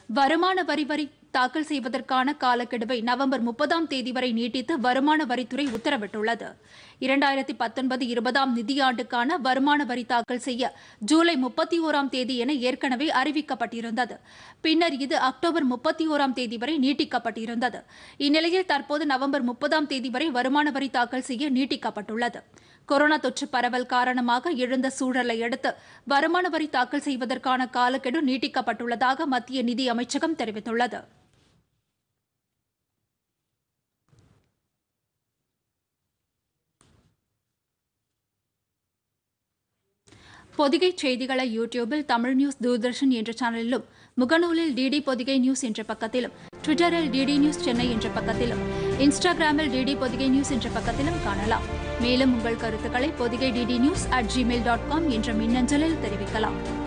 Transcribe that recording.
வருமான வரி வரி தாக்கல் செய்வதற்கான காலக்கெடுவை நவம்பர் முப்பதாம் தேதி வரை நீட்டித்து வருமான வரித்துறை உத்தரவிட்டுள்ளது இரண்டாயிரத்தி பத்தொன்பது இருபதாம் நிதியாண்டுக்கான வருமான வரி தாக்கல் செய்ய ஜூலை முப்பத்தி ஓராம் தேதி என ஏற்கனவே அறிவிக்கப்பட்டிருந்தது பின்னர் இது அக்டோபர் முப்பத்தி ஓராம் தேதி வரை நீட்டிக்கப்பட்டிருந்தது இந்நிலையில் தற்போது நவம்பர் முப்பதாம் தேதி வரை வருமான வரி தாக்கல் செய்ய நீட்டிக்கப்பட்டுள்ளது கொரோனா தொற்று பரவல் காரணமாக எழுந்த சூழலை அடுத்து வருமான வரி தாக்கல் செய்வதற்கான காலக்கெடு நீட்டிக்கப்பட்டுள்ளதாக மத்திய நிதி அமைச்சகம் தெரிவித்துள்ளது பொதிகை செய்திகளை யூடியூபில் தமிழ் நியூஸ் தூர்தர்ஷன் என்ற சேனலிலும் முகநூலில் டிடி பொதிகை நியூஸ் என்ற பக்கத்திலும் ட்விட்டரில் டிடி நியூஸ் சென்னை என்ற பக்கத்திலும் இன்ஸ்டாகிராமில் டிடி பொதிகை நியூஸ் என்ற பக்கத்திலும் காணலாம் மேலும் உங்கள் கருத்துக்களை Podhigai DD news at Gmail dot com என்ற மின்னஞ்சலில் தெரிவிக்கலாம்